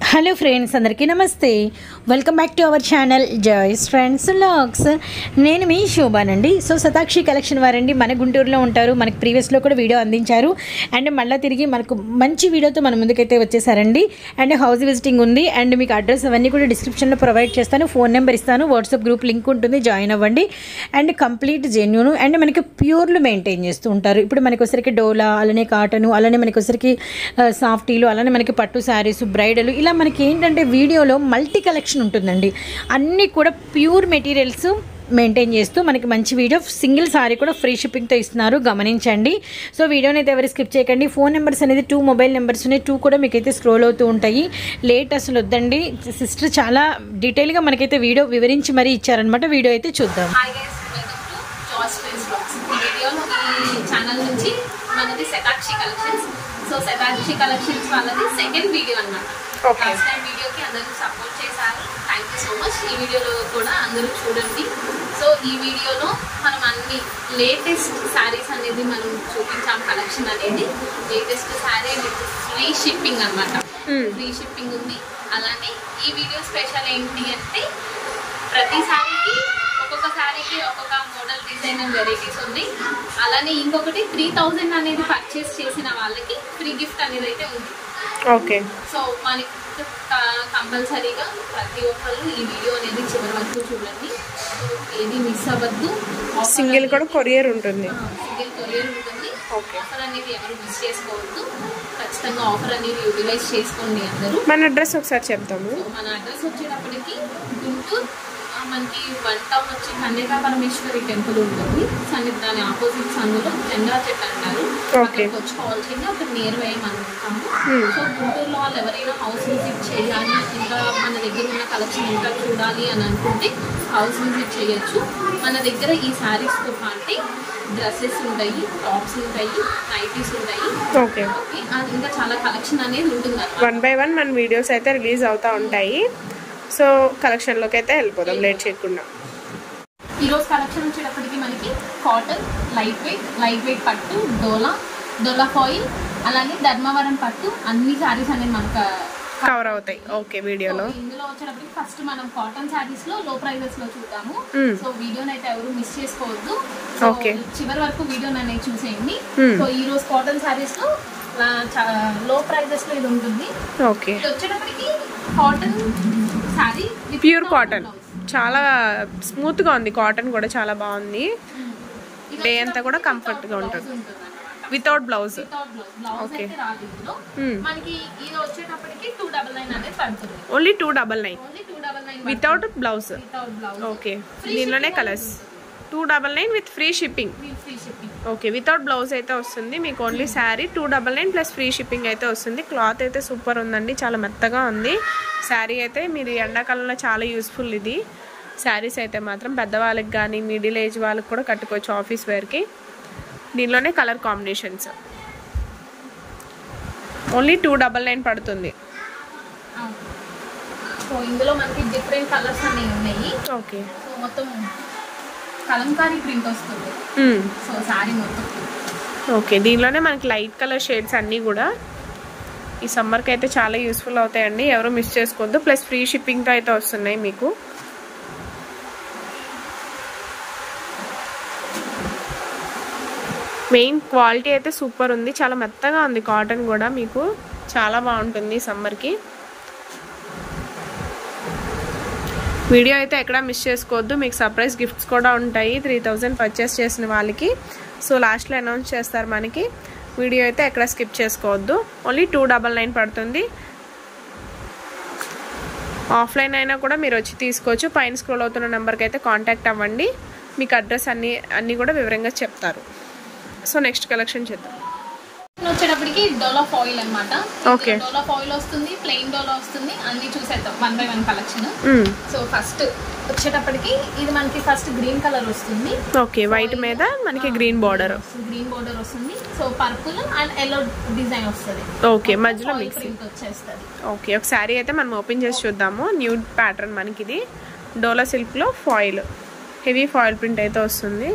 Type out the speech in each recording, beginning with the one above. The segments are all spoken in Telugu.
హలో ఫ్రెండ్స్ అందరికీ నమస్తే welcome back to our channel Joy's friends vlogs నేను మీ శోభానండి సో శతాక్షి కలెక్షన్ వారండి మన గుంటూరులో ఉంటారు మనకి ప్రీవియస్లో కూడా వీడియో అందించారు అండ్ మళ్ళీ తిరిగి మనకు మంచి వీడియోతో మన ముందుకైతే వచ్చేసారండి అండ్ హౌస్ విజిటింగ్ ఉంది అండ్ మీకు అడ్రస్ అవన్నీ కూడా డిస్క్రిప్షన్లో ప్రొవైడ్ చేస్తాను ఫోన్ నెంబర్ ఇస్తాను వాట్సాప్ గ్రూప్ లింక్ ఉంటుంది జాయిన్ అవ్వండి అండ్ కంప్లీట్ జెన్యూన్ అండ్ మనకి ప్యూర్లు మెయింటైన్ చేస్తూ ఉంటారు ఇప్పుడు మనకి వచ్చరికి డోలా అలానే కాటను అలానే మనకి వచ్చరికి సాఫ్టీలు అలానే మనకి పట్టు శారీస్ బ్రైడలు ఇలా మనకి ఏంటంటే వీడియోలో మల్టీ కలెక్షన్ ఉంటుందండి అన్నీ కూడా ప్యూర్ మెటీరియల్స్ మెయింటైన్ చేస్తూ మనకి మంచి వీడియో సింగిల్ సారీ కూడా ఫ్రీ షిప్పింగ్తో ఇస్తున్నారు గమనించండి సో వీడియోని అయితే ఎవరు స్కిప్ చేయకండి ఫోన్ నెంబర్స్ అనేది టూ మొబైల్ నెంబర్స్ ఉన్నాయి టూ కూడా మీకైతే స్క్రోల్ అవుతూ ఉంటాయి లేట్ అసలు వద్దండి సిస్టర్ చాలా డీటెయిల్గా మనకైతే వీడియో వివరించి మరీ ఇచ్చారనమాట వీడియో అయితే చూద్దాం hi guys welcome to Joy's friends blogs ఈ వీడియోలో ఈ ఛానల్ నుంచి మనది Shatakshi collections so Shatakshi collections వాళ్ళది సెకండ్ వీడియో అన్నమాట Okay. లాస్ట్ టైం వీడియోకి అందరూ సపోర్ట్ చేశారు థ్యాంక్ యూ సో మచ్ ఈ వీడియోలో కూడా అందరూ చూడండి సో ఈ వీడియోలో మనం అన్ని లేటెస్ట్ శారీస్ అనేది మనం చూపించాం కలెక్షన్ అనేది latest sari with free shipping అన్నమాట ఫ్రీ షిప్పింగ్ ఉంది అలానే ఈ వీడియో స్పెషల్ ఏంటి అంటే ప్రతి శారీకి ఒక్కొక్క శారీకి ఒక్కొక్క మోడల్ డిజైన్ అండ్ వెరైటీస్ ఉంది అలానే ఇంకొకటి త్రీ థౌజండ్ అనేది పర్చేస్ చేసిన వాళ్ళకి ఫ్రీ గిఫ్ట్ అనేది అయితే ఉంది ఓకే సో మనకి కంపల్సరీగా ప్రతి ఒక్కరు ఈ వీడియో అనేది చివరి వరకు చూడండి సో ఏది మిస్ అవ్వద్దు Offer సింగిల్ అనేది- కూడా కొరియర్ ఉంటుంది ఆ, సింగిల్ కొరియర్ ఉంటుంది ఓకే. ఆఫర్ అనేది ఎవరు మిస్ చేసుకోవద్దు ఖచ్చితంగా ఆఫర్ అనేది యూటిలైజ్ చేసుకోండి అందరూ మన అడ్రస్ ఒకసారి చెప్తాము సో మన అడ్రస్ వచ్చేటప్పటికి గుంటూరు ఆ, మనకి వన్ టౌన్ వచ్చి కన్యకా పరమేశ్వరి టెంపుల్ ఉంటుంది సన్ని దాని ఆపోజిట్ సందులో జెండా చెట్టు అంటారు Okay. అక్కడికి వచ్చి కాల్ చేయండి అక్కడ నియర్ వేయమనుకుంటాము Hmm. సో గుంటూరులో వాళ్ళు ఎవరైనా హౌస్ విజిట్ చేయాలి ఇంకా మన దగ్గర ఉన్న కలెక్షన్ ఇంకా చూడాలి అని అనుకుంటే హౌస్ విజిట్ చేయొచ్చు మన దగ్గర ఈ శారీస్తో పాటు డ్రెస్సెస్ ఉంటాయి టాప్స్ ఉంటాయి నైటీస్ ఉంటాయి ఓకే ఓకే అది ఇంకా చాలా కలెక్షన్ అనేది ఉంటుంది వన్ బై వన్ మన వీడియోస్ అయితే రిలీజ్ అవుతూ ఉంటాయి సో కలెక్షన్లోకి అయితే వెళ్ళిపోదాం లేట్ చేయకుండా ఈరోజు కలెక్షన్ వచ్చేటప్పటికి మనకి cotton light weight light weight పట్టు డోలా డోలా ఫాయిల్ అలానే ధర్మవరం పట్టు అన్ని శారీస్ అనేది మనకు కవర్ అవుతాయి ఓకే వీడియోలో సో ఇందులో వచ్చేటప్పటికి ఫస్ట్ మనం కాటన్ శారీస్ లో లో ప్రైజెస్ లో చూద్దాము Hmm. సో వీడియోని అయితే ఎవరు మిస్ చేసుకోవద్దు సో Okay. చివరి వరకు వీడియోని అనేది చూసేయండి Hmm. సో ఈ రోజు కాటన్ శారీస్ లో లో ప్రైజెస్ లో ఇది ఉంటుంది ఓకే ఇది వచ్చేటప్పటికి కాటన్ శారీ ప్యూర్ కాటన్ చాలా స్మూత్గా ఉంది కాటన్ కూడా చాలా బాగుంది Day అంతా కూడా comfort గా ఉంటుంది. Without blouse without blouse blouse Okay. అయితే రాదు ఇందులో Hmm. మనకి ఇది వచ్చేటప్పటికి టూ డబల్ నైన్ అనేది పడుతుంది only two double nine only two double nine without blouse without blouse okay దీనిలోనే colours two double nine with free shipping free shipping okay without blouse అయితే వస్తుంది మీకు only sari two double nine plus free shipping అయితే వస్తుంది క్లాత్ అయితే సూపర్ ఉందండి చాలా మెత్తగా ఉంది శారీ అయితే మీరు ఎండాకాలంలో చాలా యూస్ఫుల్ ఇది శారీస్ అయితే మాత్రం పెద్దవాళ్ళకి కానీ మిడిల్ ఏజ్ వాళ్ళకి కూడా కట్టుకోవచ్చు ఆఫీస్ వేర్కి దీనిలోనే colour combinations only two double nine పడుతుంది సో ఇందులో మనకి డిఫరెంట్ కలర్స్ అనేవి ఉన్నాయి ఓకే సో మొత్తం కలంకారీ ప్రింట్ వస్తుంది సో శారీ మొత్తం ఓకే దీనిలోనే మనకి లైట్ కలర్ షేడ్స్ అన్నీ కూడా ఈ సమ్మర్కి అయితే చాలా యూస్ఫుల్ అవుతాయండి ఎవరు మిస్ చేసుకోవద్దు ప్లస్ ఫ్రీ షిప్పింగ్తో అయితే వస్తున్నాయి మీకు మెయిన్ క్వాలిటీ అయితే సూపర్ ఉంది చాలా మెత్తగా ఉంది కాటన్ కూడా మీకు చాలా బాగుంటుంది సమ్మర్కి వీడియో అయితే ఎక్కడ మిస్ చేసుకోవద్దు మీకు సర్ప్రైజ్ గిఫ్ట్స్ కూడా ఉంటాయి త్రీ థౌజండ్ పర్చేస్ చేసిన వాళ్ళకి సో లాస్ట్లో అనౌన్స్ చేస్తారు మనకి వీడియో అయితే ఎక్కడ స్కిప్ చేసుకోవద్దు ఓన్లీ టూ డబల్ నైన్ పడుతుంది ఆఫ్లైన్ అయినా కూడా మీరు వచ్చి తీసుకోవచ్చు పైన స్క్రోల్ అవుతున్న నెంబర్కి అయితే కాంటాక్ట్ అవ్వండి మీకు అడ్రస్ అన్నీ అన్నీ కూడా వివరంగా చెప్తారు సో నెక్స్ట్ కలెక్షన్ చేద్దాం వచ్చేటప్పటికి డోలా ఫాయిల్ అనమాట Okay. డోలా ఫాయిల్ వస్తుంది ప్లెయిన్ డోలా వస్తుంది అన్ని చూసేద్దాం one by one collection so first వచ్చేటప్పటికి ఇది మనకి ఫస్ట్ గ్రీన్ కలర్ వస్తుంది ఓకే వైట్ మీద మనకి గ్రీన్ బార్డర్ గ్రీన్ బోర్డర్ వస్తుంది so purple and yellow design వస్తుంది ఓకే మధ్యలో మిక్స్ ప్రింట్ వచ్చేస్తుంది ఓకే ఒక శారీ అయితే మనం ఓపెన్ చేసి చూద్దాము న్యూ ప్యాటర్న్ మనకి ఇది డోలా సిల్క్లో ఫాయిల్ హెవీ ఫాయిల్ ప్రింట్ అయితే వస్తుంది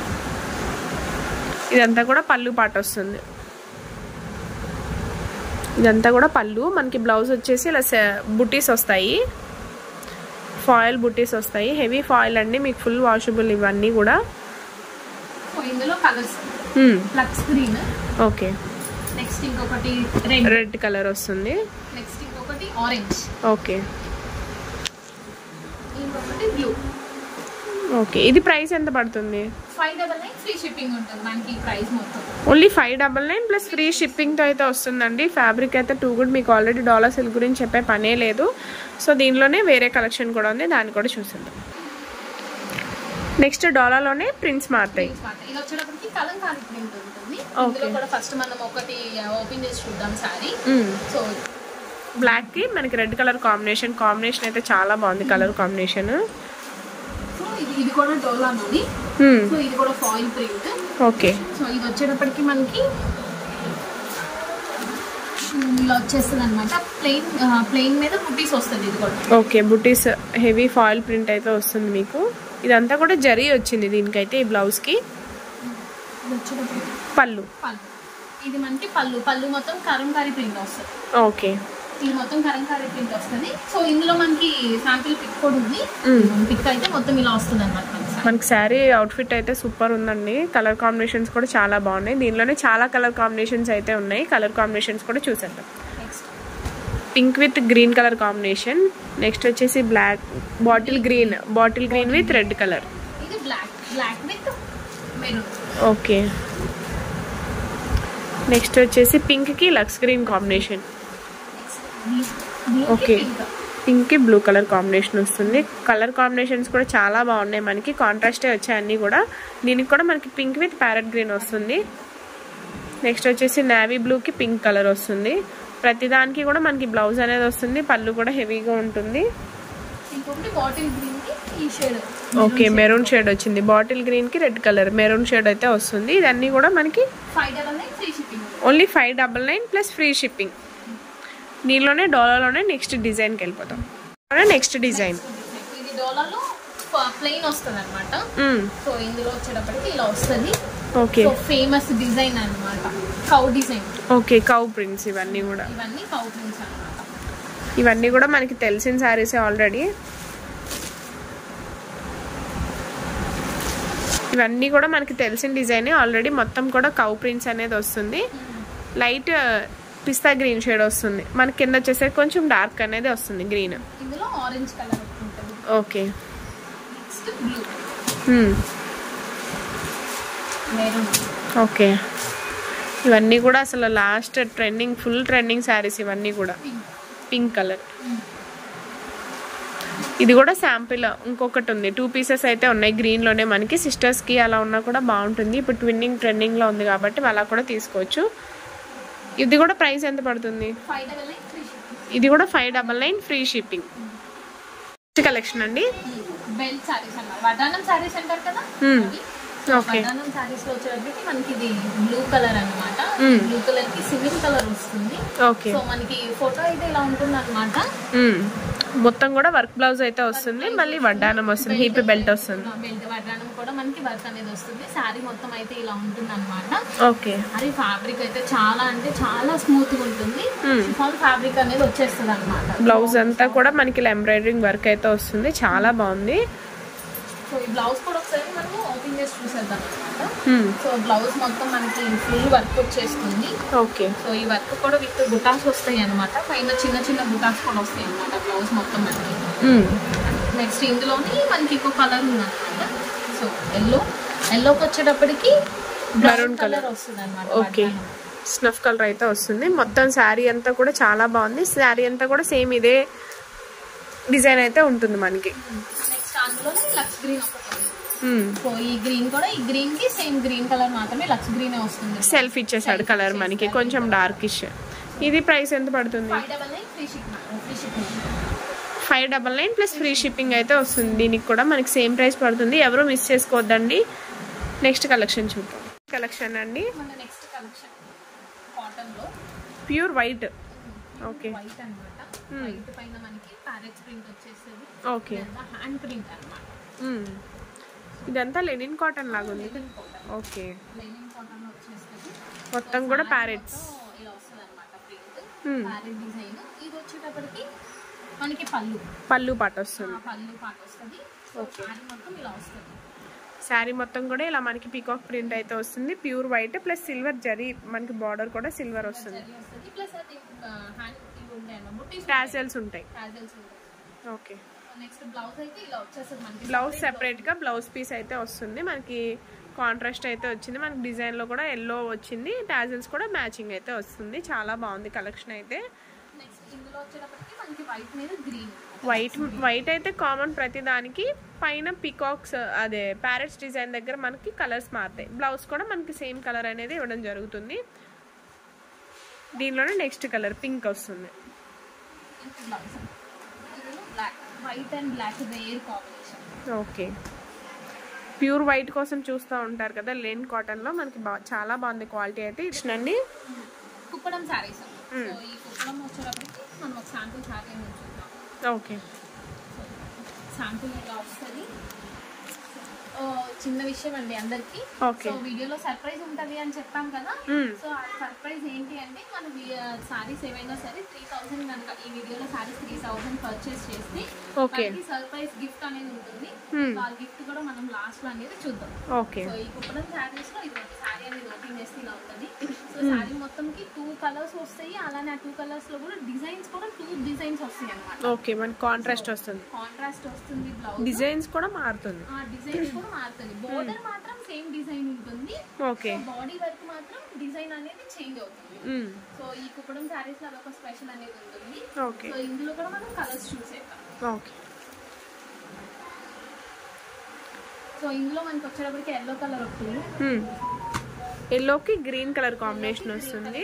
ఇదంతా కూడా పళ్ళు పాట వస్తుంది ఇదంతా కూడా పళ్ళు మనకి బ్లౌజ్ వచ్చేసి ఇలా బుటీస్ వస్తాయి ఫాయిల్ బుటీస్ వస్తాయి హెవీ ఫాయిల్ అండి మీకు ఫుల్ వాషబుల్ ఇవన్నీ కూడా సో ఇందులో కలర్స్ మ్మ్. ఫ్లక్స్ గ్రీన్ ఓకే నెక్స్ట్ ఇంకొకటి రెడ్ రెడ్ కలర్ వస్తుంది నెక్స్ట్ ఇంకొకటి ఆరెంజ్ ఓకే ఇంకొకటి బ్లూ ఓకే ఇది ప్రైస్ ఎంత పడుతుంది five double nine free shipping ఉంటుంది మనకి ఈ ప్రైస్ మొత్తం only five double nine plus free షిప్పింగ్తో అయితే వస్తుందండి ఫ్యాబ్రిక్ అయితే టూ గుడ్ మీకు ఆల్రెడీ డాలర్ సిల్క్ గురించి చెప్పే పనే లేదు సో దీనిలోనే వేరే కలెక్షన్ కూడా ఉంది దాన్ని కూడా చూసేద్దాం నెక్స్ట్ డాలర్లోనే ప్రింట్స్ మారుతాయి అన్నమాట. ఇది వచ్చేటప్పటికి కలంకారీ ప్రింట్ ఉంటుంది Okay. ఇందులో కూడా ఫస్ట్ మనం ఒకటి ఓపెన్ చేసి చూద్దాం సారీ మ్మ్. సో బ్లాక్కి మనకి రెడ్ కలర్ కాంబినేషన్ కాంబినేషన్ అయితే చాలా బాగుంది కలర్ కాంబినేషన్ సో ఇది ఇది కూడా డోలాలోని సో ఇది కూడా ఫాయిల్ ప్రింట్ ఓకే సో ఇది వచ్చేటప్పటికి మనకి ఇలా వచ్చేస్తుంది అనమాట ప్లెయిన్ ప్లెయిన్ మీద బుటీస్ వస్తుంది ఇది కూడా ఓకే బుటీస్ హెవీ ఫాయిల్ ప్రింట్ అయితే వస్తుంది మీకు ఇదంతా కూడా జరీ వచ్చింది దీనికైతే ఈ బ్లౌజ్కి ఇది వచ్చేటప్పటికి పళ్ళు పళ్ళు ఇది మనకి పళ్ళు పళ్ళు మొత్తం కరంకారీ ప్రింట్ వస్తుంది ఓకే ఇది మొత్తం కరంకారీ ప్రింట్ వస్తుంది సో ఇందులో మనకి శాంపిల్ పిక్ కూడా ఉంది మ్మ్. పిక్ అయితే మొత్తం ఇలా వస్తుంది అనమాట మనకి మనకి శారీ అవుట్ఫిట్ అయితే సూపర్ ఉందండి కలర్ కాంబినేషన్స్ కూడా చాలా బాగున్నాయి దీనిలోనే చాలా కలర్ కాంబినేషన్స్ అయితే ఉన్నాయి కలర్ కాంబినేషన్స్ కూడా చూసేద్దాం next pink with green colour combination next వచ్చేసి black bottle green bottle green with red colour ఇది black black with maroon okay next వచ్చేసి పింక్కి లక్స్ green combination okay pink blue colour combination వస్తుంది కలర్ కాంబినేషన్స్ కూడా చాలా బాగున్నాయి మనకి కాంట్రాస్టే వచ్చాయి అన్నీ కూడా దీనికి కూడా మనకి పింక్ విత్ ప్యారెట్ గ్రీన్ వస్తుంది నెక్స్ట్ వచ్చేసి నావీ బ్లూకి పింక్ కలర్ వస్తుంది ప్రతిదానికి కూడా మనకి బ్లౌజ్ అనేది వస్తుంది పళ్ళు కూడా హెవీగా ఉంటుంది ఇంకొకటి బాటిల్ గ్రీన్ కి ఈ షేడ్ ఓకే మెరూన్ షేడ్ వచ్చింది బాటిల్ గ్రీన్కి రెడ్ కలర్ మెరూన్ షేడ్ అయితే వస్తుంది ఇదన్నీ కూడా మనకి five double nine free shipping only five double nine plus free shipping దీనిలోనే డాలర్లోనే నెక్స్ట్ డిజైన్కి వెళ్ళిపోతాం నెక్స్ట్ డిజైన్ ఇది డోలాలో ప్లెయిన్ వస్తుంది అనమాట సో ఇందులో వచ్చేటప్పటికి ఇలా వస్తుంది ఓకే సో ఫేమస్ డిజైన్ అన్నమాట cow design okay cow prints ఇవన్నీ కూడా ఇవన్నీ కౌ ప్రింట్స్ అన్నమాట ఇవన్నీ కూడా మనకి తెలిసిన శారీసే ఆల్రెడీ ఇవన్నీ కూడా మనకి తెలిసిన డిజైన్ ఆల్రెడీ మొత్తం కూడా కౌ ప్రింట్స్ అనేది వస్తుంది లైట్ పిస్తా గ్రీన్ షేడ్ వస్తుంది మనకి కింద వచ్చేసరికి కొంచెం డార్క్ అనేది వస్తుంది గ్రీన్ ఇందులో ఆరెంజ్ కలర్ ఉంటుంది okay next blue maroon okay ఇవన్నీ కూడా అసలు last trending full trending saris ఇవన్నీ కూడా పింక్ పింక్ కలర్ ఇది కూడా శాంపిల్ ఇంకొకటి ఉంది టూ పీసెస్ అయితే ఉన్నాయి గ్రీన్లోనే మనకి సిస్టర్స్కి అలా ఉన్నా కూడా బాగుంటుంది ఇప్పుడు ట్విన్నింగ్ ట్రెండింగ్లో ఉంది కాబట్టి అలా కూడా తీసుకోవచ్చు ఇది కూడా ప్రైస్ ఎంత పడుతుంది five double nine free shipping ఇది కూడా five double nine free shipping collection అండి బెల్ట్ సారీస్ అన్నమాట వడ్డానం సారీస్ అంటారు కదా Hmm. అవి. ఓకే వడ్డానం సారీస్ లో వచ్చేటప్పటికి మనకి ఇది బ్లూ కలర్ అన్నమాట Hmm. బ్లూ కలర్ కి సివిల్ కలర్ వస్తుంది ఓకే సో మనకి ఫోటో అయితే ఇలా ఉంటుంది అనమాట మొత్తం కూడా వర్క్ బ్లౌజ్ అయితే వస్తుంది మళ్ళీ వడ్డానం వస్తుంది హీప్ బెల్ట్ వస్తుంది బెల్ట్ వడ్డానం కూడా మనకి వర్క్ అనేది వస్తుంది సారీ మొత్తం అయితే ఇలా ఉంటుంది అనమాట ఓకే అది ఫ్యాబ్రిక్ అయితే చాలా అంటే చాలా స్మూత్ గా ఉంటుంది Hmm. షిఫాన్ ఫ్యాబ్రిక్ అనేది వచ్చేస్తుంది అనమాట బ్లౌజ్ అంతా కూడా మనకి ఇలా ఎంబ్రాయిడరింగ్ వర్క్ అయితే వస్తుంది చాలా బాగుంది సో ఈ బ్లౌజ్ కూడా ఒకసారి మనము ఓపెన్ చేసి చూసేద్దాం అనమాట Hmm. సో బ్లౌజ్ మొత్తం మనకి ఫుల్ వర్క్ వచ్చేస్తుంది ఓకే సో ఈ వర్క్ కూడా విత్ బుటాస్ వస్తాయి అనమాట పైన చిన్న చిన్న బుటాస్ కూడా వస్తాయి అనమాట బ్లౌజ్ మొత్తం మనకి Hmm. నెక్స్ట్ ఇందులోని మనకి ఇంకో కలర్ ఉందన్నమాట సో ఎల్లో ఎల్లోకి వచ్చేటప్పటికి Maroon బ్రౌన్ colour. కలర్ వస్తుంది అనమాట ఓకే స్నఫ్ కలర్ అయితే వస్తుంది మొత్తం శారీ అంతా కూడా చాలా బాగుంది శారీ అంతా కూడా సేమ్ ఇదే డిజైన్ అయితే ఉంటుంది మనకి నెక్స్ట్ అందులోనే లక్స్ గ్రీన్ ఒకటి ఉంది. Hmm. సో ఈ గ్రీన్ కూడా ఈ గ్రీన్ కి సేమ్ గ్రీన్ కలర్ మాత్రమే లక్స్ గ్రీన్ వస్తుంది సెల్ఫ్ ఇచ్చేసాడు కలర్ మనకి కొంచెం డార్కిష్ ఇది ప్రైస్ ఎంత పడుతుంది five double nine free shipping free shipping five double nine plus free shipping అయితే వస్తుంది దీనికి కూడా మనకి సేమ్ ప్రైస్ పడుతుంది ఎవరు మిస్ చేసుకోవద్దండి నెక్స్ట్ కలెక్షన్ చూద్దాం కలెక్షన్ అండి మన నెక్స్ట్ కలెక్షన్ కాటన్ లో ప్యూర్ వైట్ ఓకే వైట్ అన్నమాట వైట్ పైన మనకి ప్యారెట్ ప్రింట్ వచ్చేస్తుంది ఓకే హ్యాండ్ ప్రింట్ అన్నమాట ఇదంతా లెనిన్ కాటన్ లాగా ఉంది ఓకే లెనిన్ కాటన్ వచ్చేస్తుంది మొత్తం కూడా ప్యారెట్స్ సో ఇలా వస్తుంది అనమాట ప్రింట్ Hmm. ప్యారెట్ డిజైన్ ఇది వచ్చేటప్పటికి మనకి పళ్ళు పళ్ళు పాట ఆ, వస్తుంది పళ్ళు పాట వస్తుంది సో Okay. శారీ మొత్తం ఇలా వస్తుంది శారీ మొత్తం కూడా ఇలా మనకి పీకాక్ ప్రింట్ అయితే వస్తుంది pure white plus silver zari మనకి బార్డర్ కూడా సిల్వర్ వస్తుంది జరీ వస్తుంది ప్లస్ అది హ్యాండ్ ఇవి ఉంటాయి అన్నమాట బుట్టీస్ టాసెల్స్ ఉంటాయి టాజల్స్ ఉంటాయి ఓకే నెక్స్ట్ బ్లౌజ్ అయితే ఇలా వచ్చేస్తుంది మనకి బ్లౌజ్ సెపరేట్ గా బ్లౌజ్ పీస్ అయితే వస్తుంది మనకి కాంట్రాస్ట్ అయితే వచ్చింది మనకి డిజైన్ లో కూడా ఎల్లో వచ్చింది టాజిల్స్ కూడా మ్యాచింగ్ అయితే వస్తుంది చాలా బాగుంది కలెక్షన్ అయితే నెక్స్ట్ ఇందులో వచ్చేటప్పటికి మనకి వైట్ మీద గ్రీన్ వైట్ వైట్ అయితే కామన్ ప్రతి దానికి పైన పికాక్స్ అదే ప్యారెట్స్ డిజైన్ దగ్గర మనకి కలర్స్ మారుతాయి బ్లౌజ్ కూడా మనకి సేమ్ కలర్ అనేది ఇవ్వడం జరుగుతుంది దీనిలోనే నెక్స్ట్ కలర్ పింక్ వస్తుంది బ్లౌజ్ ఇందులో black white and black rare combination okay pure white కోసం చూస్తూ ఉంటారు కదా లెన్ కాటన్లో మనకి బా చాలా బాగుంది క్వాలిటీ అయితే ఇచ్చినండి కుప్పడం శారీస్ సో ఈ కుప్పడం వచ్చేటప్పటికి మనం ఒక శాంపుల్ శారీ అనేది చూద్దాం ఓకే శాంపుల్ ఇలా వస్తుంది ఓ, చిన్న విషయం అండి అందరికి Okay. సో వీడియోలో సర్ప్రైజ్ ఉంటది అని చెప్పాం కదా Mm. సో ఆ సర్ప్రైజ్ ఏంటి అంటే మన సారీస్ ఏవైనా సరే త్రీ థౌసండ్ కనుక ఈ వీడియోలో సారీస్ త్రీ థౌసండ్ పర్చేస్ చేస్తే Okay. మనకి సర్ప్రైజ్ గిఫ్ట్ అనేది ఉంటుంది Mm. సో ఆ గిఫ్ట్ కూడా మనం లాస్ట్ లో అనేది చూద్దాం ఓకే సో ఈ కుప్పడం శారీస్ లో ఇది శారీ అనేది ఓపెన్ చేస్తే ఇలా ఉంటుంది సో శారీ మొత్తంకి టూ కలర్స్ వస్తాయి అలానే ఆ టూ కలర్స్ లో కూడా డిజైన్స్ కూడా టూ డిజైన్స్ వస్తాయి అన్నమాట ఓకే మనకి కాంట్రాస్ట్ వస్తుంది కాంట్రాస్ట్ వస్తుంది బ్లౌజ్ డిజైన్స్ కూడా మారుతుంది ఆ డిజైన్ కూడా మారుతుంది బోర్డర్ మాత్రం సేమ్ డిజైన్ ఉంటుంది ఓకే బాడీ వర్క్ మాత్రం డిజైన్ అనేది చేంజ్ అవుతుంది మ్మ్. సో ఈ కుప్పడం శారీస్ లో అదొక స్పెషల్ అనేది ఉంటుంది ఓకే సో ఇందులో కూడా మనం కలర్స్ చూసేద్దాం ఓకే సో ఇందులో మనకి వచ్చేటప్పటికి ఎల్లో కలర్ వస్తుంది మ్మ్. ఎల్లోకి గ్రీన్ కలర్ కాంబినేషన్ వస్తుంది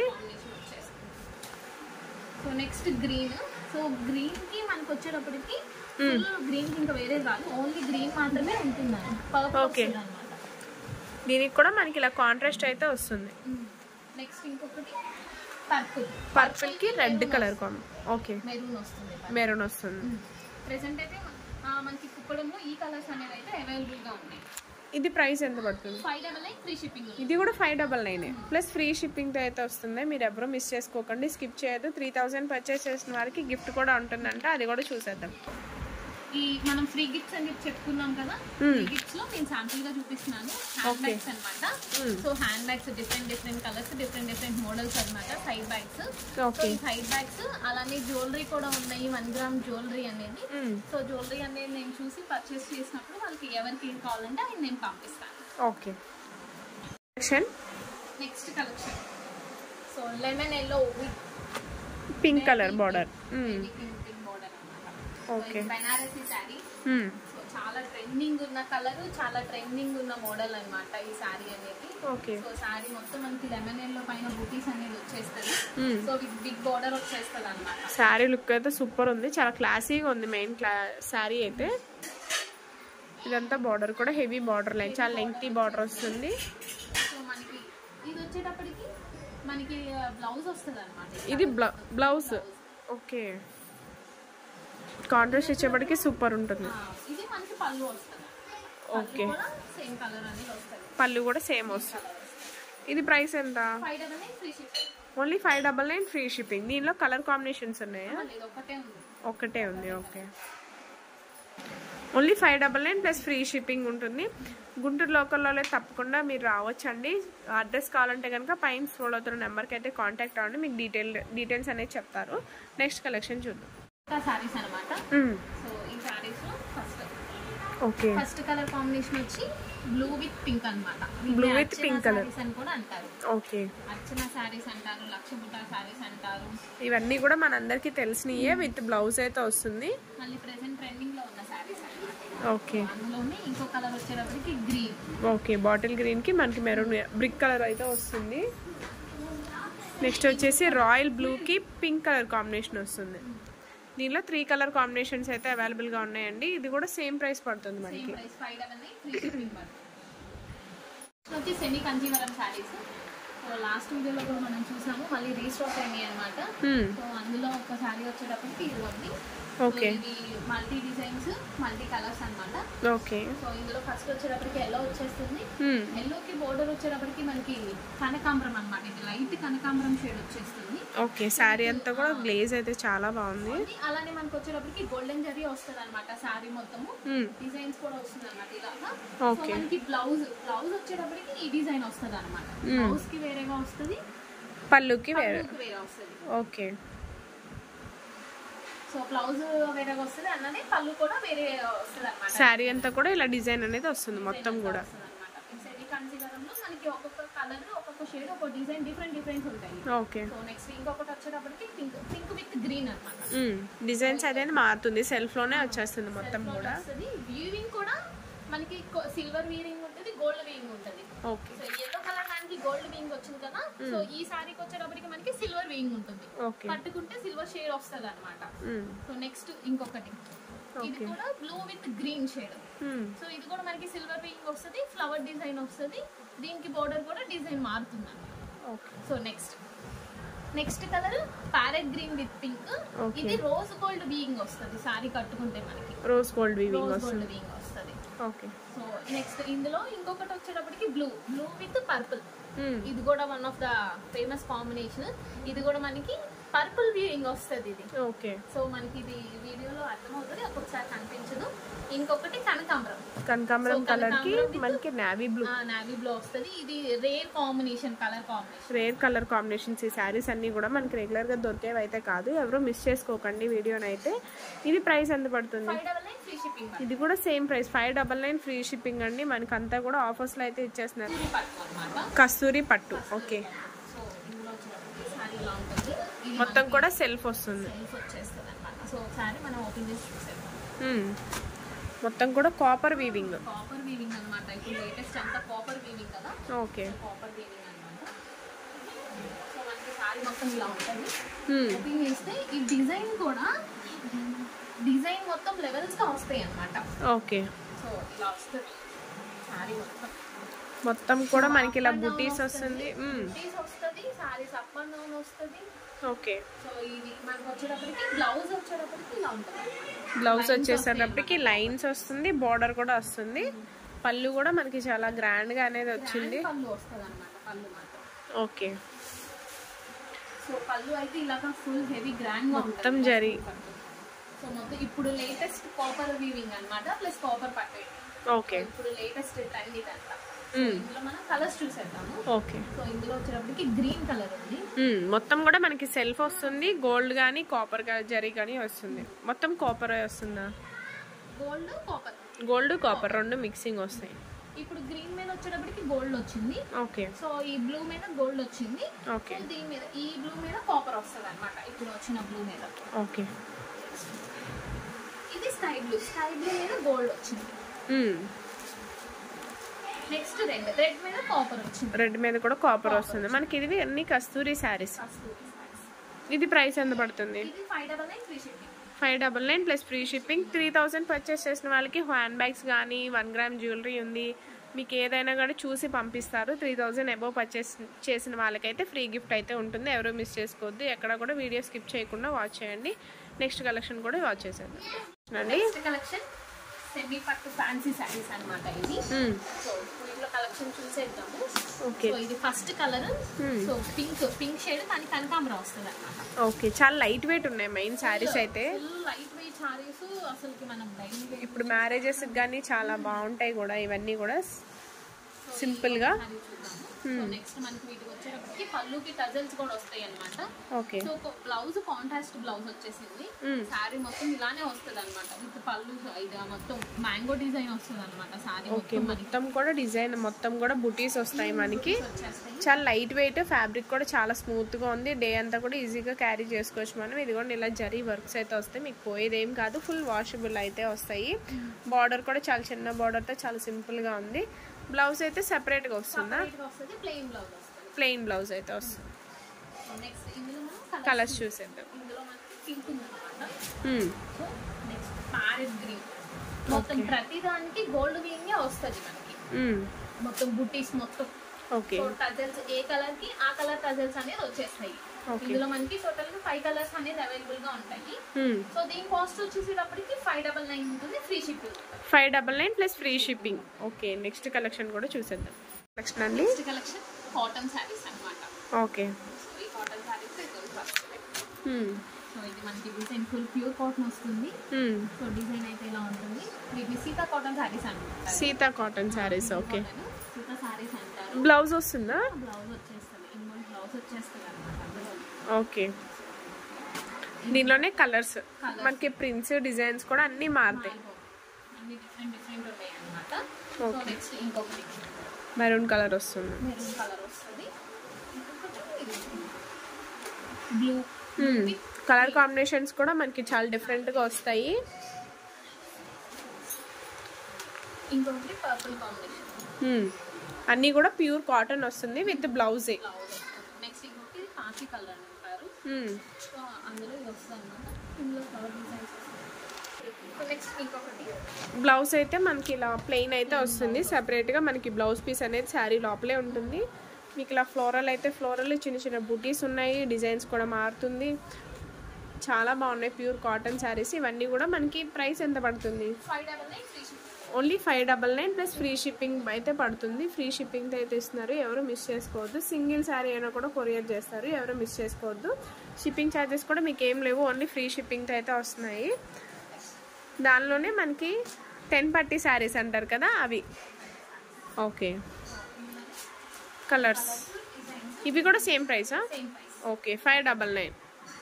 so next green so green కి మనకి వచ్చేటప్పటికి ఫుల్ గ్రీన్ కి ఇంకా వేరే రాదు ఓన్లీ గ్రీన్ మాత్రమే ఉంటుంది పర్పుల్ Okay. వస్తుంది అనమాట దీనికి కూడా మనకి ఇలా కాంట్రాస్ట్ అయితే వస్తుంది నెక్స్ట్ ఇంకొకటి పర్పుల్ పర్పుల్ కి red colour combi okay maroon వస్తుంది మెరూన్ వస్తుంది ప్రెసెంట్ అయితే ఆ, మనకి కుప్పడము ఈ కలర్స్ అనేవి అయితే అవైలబుల్ గా ఉన్నాయి ఇది ప్రైస్ ఎంత పడుతుంది five double nine free shipping ఇది కూడా five double nine plus free షిప్పింగ్తో అయితే వస్తుంది మీరు ఎవరు మిస్ చేసుకోకండి స్కిప్ చేయొద్దు త్రీ థౌజండ్ పర్చేస్ చేసిన వారికి గిఫ్ట్ కూడా ఉంటుందంట అది కూడా చూసేద్దాం ఈ మనం ఫ్రీ గిఫ్ట్స్ అని చెప్పి చెప్పుకున్నాం కదా Hmm. ఫ్రీ గిఫ్ట్స్ లో నేను శాంపుల్ గా చూపిస్తున్నాను హ్యాండ్ Okay. బ్యాగ్స్ అనమాట Hmm. So hand bags different different colours different different models అనమాట సైడ్ బ్యాగ్స్ సో Okay. ఈ సైడ్ బ్యాగ్స్ అలానే జ్యువెలరీ కూడా ఉన్నాయి వన్ గ్రామ్ జ్యువెలరీ అనేది మ్మ్. సో జ్యువెలరీ అనేది నేను చూసి పర్చేస్ చేసినప్పుడు వాళ్ళకి ఎవరికి ఏం కావాలంటే అది నేను పంపిస్తాను okay section next collection so lemon yellow with pink colour border border Okay. అనమాట బెనారసీ శారీ సో చాలా ట్రెండింగ్ ఉన్న కలర్ చాలా ట్రెండింగ్ ఉన్న మోడల్ అన్నమాట ఈ శారీ అనేది ఓకే సో శారీ మొత్తం మనకి లెమన్ ఎల్లో పైన బుటీస్ అనేది వచ్చేస్తుంది Hmm. So with big border వచ్చేస్తుంది అనమాట శారీ లుక్ అయితే సూపర్ ఉంది చాలా క్లాసీగా ఉంది మెయిన్ క్లా శారీ అయితే ఇదంతా బార్డర్ కూడా హెవీ బార్డర్ లైన్ చాలా లెంగ్తీ బార్డర్ వస్తుంది సో మనకి ఇది వచ్చేటప్పటికి మనకి బ్లౌజ్ వస్తుంది అనమాట ఇది బ్లౌజ్ ఓకే కాంట్రాస్ట్ ఇచ్చేప్పటికి సూపర్ ఉంటుంది ఇది మనకి పళ్ళు వస్తుంది ఓకే సేమ్ కలర్ అనేది వస్తుంది పళ్ళు కూడా సేమ్ వస్తుంది ఇది ప్రైస్ ఎంత five double nine free shipping only five double nine free shipping దీనిలో కలర్ కాంబినేషన్స్ ఉన్నాయా లేదు ఒకటే ఉంది ఒక్కటే ఉంది okay only five double nine plus free shipping ఉంటుంది గుంటూరు లోకల్లో తప్పకుండా మీరు రావచ్చండి అడ్రస్ కావాలంటే కనుక పైన స్క్రోల్ అవుతున్న నెంబర్కి అయితే కాంటాక్ట్ అవ్వండి మీకు డీటెయిల్ డీటెయిల్స్ అనేది చెప్తారు నెక్స్ట్ కలెక్షన్ చూద్దాం సారీస్ అనమాట సో ఈ సారీస్ లో first okay first colour combination వచ్చి బ్లూ విత్ పింక్ అనమాట Blue with pink colour. అని కూడా అంటారు ఓకే అర్చన సారీస్ అంటారు లక్షపుట సారీస్ అంటారు ఇవన్నీ కూడా మనందరికీ తెలిసినయే విత్ బ్లౌజ్ అయితే వస్తుంది మళ్ళీ ప్రెసెంట్ ట్రెండింగ్ లో ఉన్న సారీస్ అనమాట ఓకే అందులోనే ఇంకో కలర్ వచ్చేటప్పటికి గ్రీన్ ఓకే బాటిల్ గ్రీన్కి మనకి మెరూన్ బ్రిక్ కలర్ అయితే వస్తుంది నెక్స్ట్ వచ్చేసి రాయల్ బ్లూకి పింక్ కలర్ కాంబినేషన్ వస్తుంది దీనిలో త్రీ కలర్ కాంబినేషన్స్ అయితే అవైలబుల్గా ఉన్నాయండి ఇది కూడా సేమ్ ప్రైస్ పడుతుంది సేమ్ మనకి price five double nine three shipping వచ్చి semi Kanjeevaram saris so last వీడియోలో కూడా మనం చూసాము మళ్ళీ రీస్టాక్ అయినాయి అనమాట Hmm. సో అందులో ఒక ఇంకొక శారీ వచ్చేటప్పటికి ఇదిగోండి Okay. సో ఇవి మల్టీ డిజైన్స్ మల్టీ కలర్స్ అన్నమాట ఓకే సో ఇందులో ఫస్ట్ వచ్చేటప్పటికి ఎల్లో వచ్చేస్తుంది మ్మ్. ఎల్లోకి బోర్డర్ వచ్చేటప్పటికి మనకి కనకాంబరం అన్నమాట ఇది లైట్ కనకాంబరం షేడ్ వచ్చేస్తుంది ఓకే శారీ అంతా కూడా గ్లేజ్ అయితే చాలా బాగుంది ఇది అలానే మనకి వచ్చేటప్పటికి గోల్డెన్ జరీ వస్తుంది అనమాట శారీ మొత్తము మ్మ్. డిజైన్స్ కూడా వస్తుంది అనమాట ఇలాగా సో Okay. మనకి బ్లౌజ్ బ్లౌజ్ వచ్చేటప్పటికి ఈ డిజైన్ వస్తుంది అనమాట బ్లౌజ్ కి వేరేగా వస్తుంది పళ్ళుకి వేరే పళ్ళుకి వేరే వస్తుంది ఓకే సో బ్లౌజ్ వేరేగా వస్తుంది అన్నది పళ్ళు కూడా వేరే వస్తుంది అనమాట శారీ అంతా కూడా ఇలా డిజైన్ అనేది వస్తుంది మొత్తం కూడా సెమీ కాంచీవరంలో మనకి ఒక్కొక్క కలర్ ఒక్కొక్క షేడ్ ఒక్కొక్క డిజైన్ డిఫరెంట్ డిఫరెంట్ ఉంటాయి ఓకే సో నెక్స్ట్ ఇంకొకటి వచ్చేటప్పటికి పింక్ పింక్ విత్ గ్రీన్ అనమాట డిజైన్స్ అనేది మారుతుంది సెల్ఫ్ లోనే వచ్చేస్తుంది మొత్తం కూడా వస్తుంది వీవింగ్ కూడా మనకి సిల్వర్ వీవింగ్ ఉంటుంది గోల్డ్ వీవింగ్ ఉంటుంది ఓకే సో ఎల్లో కలర్ దానికి గోల్డ్ వీవింగ్ వచ్చింది కదా సో ఈ సారీకి వచ్చేటప్పటికి మనకి సిల్వర్ వీవింగ్ ఉంటుంది ఓకే కట్టుకుంటే సిల్వర్ షేడ్ వస్తుంది అనమాట మ్మ్. సో నెక్స్ట్ ఇంకొకటి ఇది Okay. కూడా blue with green shade hmm. So ఇది కూడా మనకి సిల్వర్ వీవింగ్ వస్తుంది ఫ్లవర్ డిజైన్ వస్తుంది దీనికి బోర్డర్ కూడా డిజైన్ మారుతుంది అన్నమాట okay so next next colour parrot green with pink Okay. ఇది రోజ్ గోల్డ్ వీవింగ్ వస్తుంది సారీ కట్టుకుంటే మనకి రోజ్ గోల్డ్ వీవింగ్ రోజ్ వస్తుంది గోల్డ్ వీవింగ్ వస్తుంది ఓకే సో నెక్స్ట్ ఇందులో ఇంకొకటి వచ్చేటప్పటికి blue blue with purple hmm. ఇది కూడా one of the famous combination ఇది కూడా మనకి పర్పుల్ వ్యూయింగ్ వస్తుంది ఇది ఓకే సో మనకి ఇది వీడియోలో అర్థమవుతుంది ఒక్కొక్కసారి కనిపించదు ఇంకొకటి కనకాంబరం కనకాంబరం So, కలర్ కి కనకాంబరం with- మనకి నావీ బ్లూ నావీ బ్లూ వస్తుంది ఇది rare combination colour combination rare colour combinations ఈ శారీస్ అన్ని కూడా మనకి రెగ్యులర్ గా దొరికేవి అయితే కాదు ఎవరు మిస్ చేసుకోకండి వీడియోని అయితే ఇది ప్రైస్ ఎంత పడుతుంది five double nine free shipping ఇది కూడా same price five double nine free shipping అండి మనకి అంతా కూడా ఆఫర్స్ లో అయితే ఇచ్చేస్తున్నారు పట్టు అనమాట కస్తూరి పట్టు ఓకే సో ఇందులో వచ్చేటప్పటికి సారీ ఇలా ఉంటుంది ఇది మొత్తం కూడా సెల్ఫ్ వస్తుంది సెల్ఫ్ వచ్చేస్తుంది అనమాట సో ఒకసారి మనం ఓపెన్ చేసి చూసేద్దాం మ్మ్. మొత్తం కూడా కాపర్ వీవింగ్ కాపర్ వీవింగ్ అనమాట ఇప్పుడు లేటెస్ట్ అంతా కాపర్ వీవింగ్ కదా ఓకే కాపర్ వీవింగ్ అనమాట సో మనకి సారీ మొత్తం ఇలా ఉంటుంది మ్మ్. ఓపెన్ చేస్తే ఈ డిజైన్ కూడా డిజైన్ మొత్తం లెవెల్స్ గా వస్తాయి అనమాట ఓకే సో ఇలా వస్తుంది సారీ మొత్తం మొత్తం కూడా మనకి ఇలా బుటీస్ వస్తుంది మ్మ్. బుటీస్ వస్తుంది సారీస్ అప్ అండ్ డౌన్ వస్తుంది ఓకే సో ఇది మనకు వచ్చేటప్పటికి బ్లౌజ్ వచ్చేటప్పటికి ఇలా ఉంటుంది బ్లౌజ్ వచ్చేసేటప్పటికి లైన్స్ వస్తుంది బార్డర్ కూడా వస్తుంది పళ్ళు కూడా మనకి చాలా గ్రాండ్ గా అనేది వచ్చింది Grand పళ్ళు వస్తుంది అనమాట పళ్ళు మాత్రం ఓకే సో పళ్ళు అయితే ఇలాగా ఫుల్ హెవీ గ్రాండ్ గా ఉంటుంది మొత్తం జరీ సో మొత్తం ఇప్పుడు లేటెస్ట్ కాపర్ వీవింగ్ అన్నమాట ప్లస్ కాపర్ పట్టు ఓకే ఇప్పుడు లేటెస్ట్ ట్రెండ్ ఇదంతా మ్మ్. ఇందులో మనం కలర్స్ చూసేద్దాము ఓకే సో ఇందులో వచ్చేటప్పటికి గ్రీన్ కలర్ ఉంది మ్మ్. మొత్తం కూడా మనకి సెల్ఫ్ వస్తుంది గోల్డ్ కానీ కాపర్ జరీ కానీ వస్తుంది మొత్తం కాపర్ వస్తుందా గోల్డ్ కాపర్ గోల్డ్ కాపర్ రెండు మిక్సింగ్ వస్తాయి ఇప్పుడు గ్రీన్ మీద వచ్చేటప్పటికి గోల్డ్ వచ్చింది ఓకే సో ఈ బ్లూ మీద గోల్డ్ వచ్చింది ఓకే సో దీని మీద ఈ బ్లూ మీద కాపర్ వస్తుంది అనమాట ఇప్పుడు వచ్చిన బ్లూ మీద ఓకే ఇది స్కై బ్లూ స్కై బ్లూ మీద గోల్డ్ వచ్చింది మ్మ్. నెక్స్ట్ రెడ్ రెడ్ మీద కాపర్ వచ్చింది రెడ్ మీద కూడా కాపర్ వస్తుంది మనకి ఇది అన్ని కస్తూరి శారీస్ కస్తూరి sarees. ఇది ప్రైస్ ఎంత పడుతుంది ఇది five double nine free shipping five double nine plus free shipping three thousand purchase చేసిన వాళ్ళకి హ్యాండ్ బ్యాగ్స్ కానీ వన్ గ్రామ్ జ్యువెలరీ ఉంది మీకు ఏదైనా కూడా చూసి పంపిస్తారు త్రీ థౌజండ్ అబోవ్ పర్చేస్ చేసిన వాళ్ళకైతే ఫ్రీ గిఫ్ట్ అయితే ఉంటుంది ఎవరు మిస్ చేసుకోవద్దు ఎక్కడ కూడా వీడియో స్కిప్ చేయకుండా వాచ్ చేయండి నెక్స్ట్ కలెక్షన్ కూడా వాచ్ చేసేద్దాం అండి నెక్స్ట్ కలెక్షన్ సెమీ పట్టు ఫ్యాన్సీ శారీస్ అన్నమాట ఇది మ్మ్. సో దీంట్లో కలెక్షన్ చూసేద్దాము ఓకే సో ఇది first colour Hmm. So pink pink shade కానీ కనకాంబరం వస్తుంది అనమాట ఓకే చాలా లైట్ వెయిట్ ఉన్నాయి మెయిన్ శారీస్ అయితే ఫుల్ లైట్ వెయిట్ శారీస్ అసలుకి మనం డైలీ ఇప్పుడు మ్యారేజెస్ కానీ చాలా బాగుంటాయి కూడా ఇవన్నీ కూడా సింపుల్ గా సో నెక్స్ట్ మనకి వీటికి వచ్చేటప్పటికి పళ్ళుకి టజల్స్ కూడా వస్తాయి అనమాట okay so blouse contrast blouse వచ్చేసింది Hmm. శారీ మొత్తం ఇలానే వస్తుంది అనమాట విత్ పళ్ళు ఇది మొత్తం మ్యాంగో డిజైన్ వస్తుంది అనమాట శారీ ఓకే మొత్తం మనకి మొత్తం కూడా డిజైన్ మొత్తం కూడా బుటీస్ వస్తాయి మనకి వచ్చేస్తాయి చాలా లైట్ వెయిట్ ఫ్యాబ్రిక్ కూడా చాలా స్మూత్ గా ఉంది డే అంతా కూడా ఈజీగా క్యారీ చేసుకోవచ్చు మనం ఇది కూడా ఇలా జరీ వర్క్స్ అయితే వస్తాయి మీకు పోయేది ఏం కాదు ఫుల్ వాషబుల్ అయితే వస్తాయి బార్డర్ కూడా చాలా చిన్న బార్డర్ తో చాలా సింపుల్ గా ఉంది బ్లౌజ్ అయితే సెపరేట్ గా వస్తుందా Separate గా వస్తుంది ప్లెయిన్ బ్లౌజ్ వస్తుంది ప్లెయిన్ బ్లౌజ్ అయితే వస్తుంది నెక్స్ట్ ఇందులో మనం కలర్స్ చూసేద్దాం ఇందులో మనకి పింక్ ఉంది అనమాట hmm. So next parrot green మొత్తం ప్రతి దానికి గోల్డ్ గ్రీన్ వస్తుంది మనకి మ్మ్. మొత్తం బుటీస్ మొత్తం ఓకే సో టజల్స్ ఏ కలర్ కి ఆ కలర్ టజల్స్ అనేది వచ్చేస్తాయి Okay. ఇందులో మనకి టోటల్ గా ఫైవ్ కలర్స్ అనేది అవైలబుల్ గా ఉంటాయి సో దీని కాస్ట్ వచ్చేసేటప్పటికి ఫైవ్ డబల్ నైన్ ఉంటుంది free shipping five double nine plus free shipping okay next collection కూడా చూసేద్దాం కలెక్షన్ అండి నెక్స్ట్ కలెక్షన్ కాటన్ శారీస్ అన్నమాట ఓకే సో ఈ కాటన్ శారీస్ సో ఇది మనకి డిజైన్ ఫుల్ ప్యూర్ కాటన్ వస్తుంది సో డిజైన్ అయితే ఇలా ఉంటుంది వీటిని సీతా కాటన్ శారీస్ అంటారు సీతా కాటన్ శారీస్ ఓకే సీతా శారీస్ అంటారు బ్లౌజ్ వస్తుందా బ్లౌజ్ వచ్చేస్తుంది ఇన్వోల్ బ్లౌజ్ వచ్చేస్తుంది అనమాట అందులో ఓకే దీనిలోనే కలర్స్ మనకి ప్రింట్స్ డిజైన్స్ కూడా అన్నీ మారుతాయి అన్ని డిఫరెంట్ డిఫరెంట్ ఉంటాయి అనమాట సో Okay. నెక్స్ట్ ఇంకొకటి మెరూన్ కలర్ వస్తుంది మెరూన్ కలర్ వస్తుంది బ్లూ కలర్ కాంబినేషన్స్ కూడా మనకి చాలా డిఫరెంట్గా వస్తాయి ఇంకొకటి పర్పుల్ కాంబినేషన్ Hmm. అన్నీ కూడా ప్యూర్ కాటన్ వస్తుంది విత్ బ్లౌజే బ్లౌజ్ నెక్స్ట్ ఇంకొకటి కాఫీ కలర్ అంటారు Hmm. సో అందులో ఇది వస్తుంది అనమాట ఇందులో కలర్ డిజైన్స్ సో నెక్స్ట్ ఇంకొకటి బ్లౌజ్ అయితే మనకి ఇలా ప్లెయిన్ అయితే వస్తుంది సెపరేట్గా మనకి బ్లౌజ్ పీస్ అనేది శారీ లోపలే ఉంటుంది మీకు ఇలా ఫ్లోరల్ అయితే ఫ్లోరల్ చిన్న చిన్న బుటీస్ ఉన్నాయి డిజైన్స్ కూడా మారుతుంది చాలా బాగున్నాయి ప్యూర్ కాటన్ శారీస్ ఇవన్నీ కూడా మనకి ప్రైస్ ఎంత పడుతుంది five double nine free shipping only five double nine plus free shipping అయితే పడుతుంది ఫ్రీ షిప్పింగ్తో అయితే ఇస్తున్నారు ఎవరు మిస్ చేసుకోవద్దు సింగిల్ శారీ అయినా కూడా కొరియర్ చేస్తారు ఎవరు మిస్ చేసుకోవద్దు షిప్పింగ్ ఛార్జెస్ కూడా మీకు ఏం లేవు ఓన్లీ ఫ్రీ షిప్పింగ్తో అయితే వస్తున్నాయి దానిలోనే మనకి టెన్ పట్టి శారీస్ అంటారు కదా అవి ఓకే కలర్స్ ఇవి కూడా సేమ్ ప్రైసా same price okay five double nine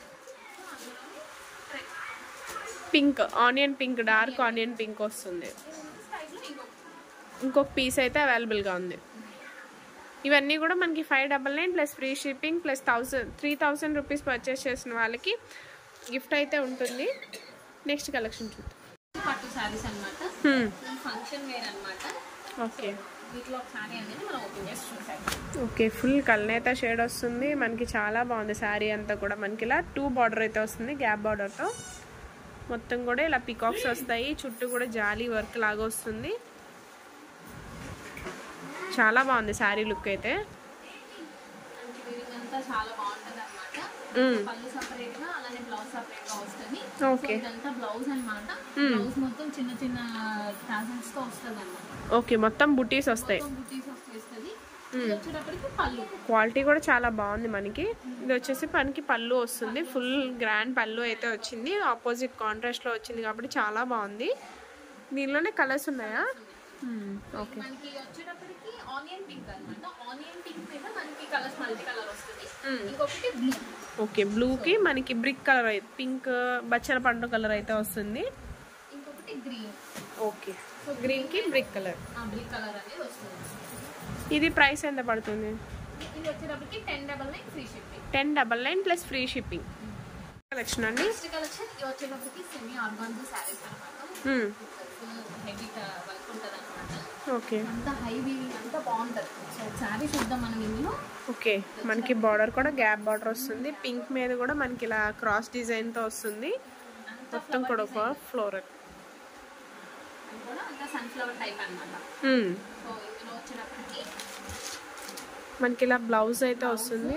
pink onion pink dark onion pink వస్తుంది స్కైలో ఇంకొకటి ఇంకొక పీస్ అయితే అవైలబుల్గా ఉంది ఇవన్నీ కూడా మనకి five double nine plus free shipping plus thousand three thousand rupees purchase చేసిన వాళ్ళకి గిఫ్ట్ అయితే ఉంటుంది నెక్స్ట్ కలెక్షన్ చూద్దాం పట్టు శారీస్ అనమాట Hmm. ఫంక్షన్ వేర్ అనమాట ఓకే వీటిలో ఒక శారీ అనేది మనం ఓపెన్ చేసి చూసాము ఓకే ఫుల్ కల్నేత షేడ్ వస్తుంది మనకి చాలా బాగుంది శారీ అంతా కూడా మనకి ఇలా టూ బార్డర్ అయితే వస్తుంది గ్యాప్ బార్డర్తో మొత్తం కూడా ఇలా పికాక్స్ వస్తాయి చుట్టూ కూడా జాలీ వర్క్ లాగా వస్తుంది చాలా బాగుంది శారీ లుక్ అయితే మనకి వీరింగ్ అంతా చాలా బాగుంటది అనమాట Mm. పళ్ళు సపరేట్ గా అలానే బ్లౌజ్ సపరేట్ గా వస్తుంది Okay. సో ఇదంతా బ్లౌజ్ అన్నమాట Mm. బ్లౌజ్ మొత్తం చిన్న చిన్న టాజల్స్ తో వస్తుంది అనమాట ఓకే మొత్తం బుటీస్ వస్తాయి మొత్తం బుటీస్ వచ్చేస్తుంది ఇది వచ్చేటప్పటికి పళ్ళు క్వాలిటీ కూడా చాలా బాగుంది మనకి ఇది వచ్చేసి మనకి పళ్ళు వస్తుంది ఫుల్ గ్రాండ్ పళ్ళు అయితే వచ్చింది ఆపోజిట్ కాంట్రాస్ట్ లో వచ్చింది కాబట్టి చాలా బాగుంది దీనిలోనే కలర్స్ ఉన్నాయా ఓకే మనకి వచ్చేటప్పటికి ఆనియన్ పింక్ అన్నమాట ఆనియన్ పింక్ మీద మనకి కలర్స్ మల్టీ కలర్ వస్తుంది Mm. ఇంకొకటి బ్లూ ఓకే బ్లూకి మనకి బ్రిక్ కలర్ అయితే పింక్ బచ్చల పండు కలర్ అయితే వస్తుంది ఇంకొకటి గ్రీన్ ఓకే గ్రీన్కి బ్రిక్ కలర్ ఆ బ్రిక్ కలర్ అనేది వస్తుంది ఇది ప్రైస్ ఎంత పడుతుంది ఇది వచ్చేటప్పటికి ten double nine free shipping ten double nine plus free shipping collection అండి నెక్స్ట్ కలెక్షన్ ఇది వచ్చేటప్పటికి సెమీ ఆర్గాన్జీ శారీస్ అనమాట మ్మ్. హెవీ వర్క్ ఉంటుంది అనమాట ఓకే అంత హై వీవింగ్ అంతా బాగుంటుంది సో శారీ చూద్దాం మనం ఇందులో ఓకే మనకి బార్డర్ కూడా గ్యాప్ బార్డర్ వస్తుంది పింక్ మీద కూడా మనకి ఇలా క్రాస్ డిజైన్తో వస్తుంది అంత మొత్తం కూడా ఒక ఫ్లోరల్ ఇది కూడా అంత సన్ఫ్లవర్ టైప్ అనమాట సో ఇందులో వచ్చేటప్పటికి మనకి ఇలా బ్లౌజ్ అయితే వస్తుంది